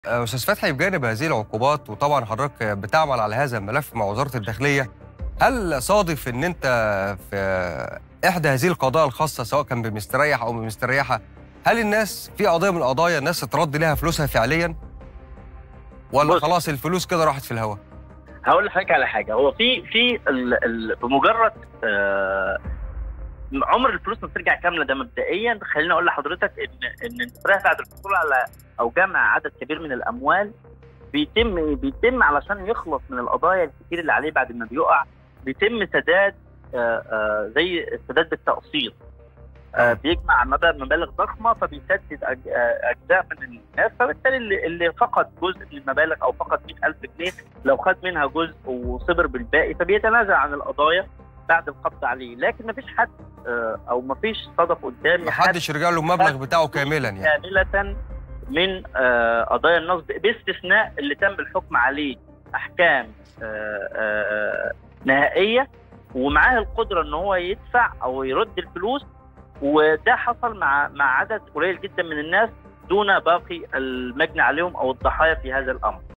آه، استاذ فتحي بجانب هذه العقوبات وطبعا حضرتك بتعمل على هذا الملف مع وزاره الداخليه هل صادف ان انت في احدى هذه القضايا الخاصه سواء كان بمستريح او بمستريحه هل الناس في قضيه من القضايا الناس اترد لها فلوسها فعليا ولا بص. خلاص الفلوس كده راحت في الهواء هقول لحضرتك على حاجه هو في في ال ال بمجرد آه عمر الفلوس ما بترجع كامله ده مبدئيا خليني اقول لحضرتك ان ان المستريح بعد الحصول على او جمع عدد كبير من الاموال بيتم بيتم علشان يخلص من القضايا الكتير اللي عليه بعد ما بيقع بيتم سداد آه آه زي السداد بالتقسيط آه بيجمع مبالغ مبالغ ضخمه فبيسدد أج- آه، اجزاء من الناس فبالتالي اللي, اللي فقد جزء من المبالغ او فقد 100000 جنيه لو خد منها جزء وصبر بالباقي فبيتنازل عن القضايا بعد القبض عليه لكن مفيش حد آه، او مفيش صدف قدامي حد محدش رجع له المبلغ بتاعه كاملا يعني كاملة من آه، قضايا النصب باستثناء اللي تم الحكم عليه احكام آه، آه، نهائيه ومعاه القدره ان هو يدفع او يرد الفلوس وده حصل مع مع عدد قليل جدا من الناس دون باقي المجني عليهم او الضحايا في هذا الامر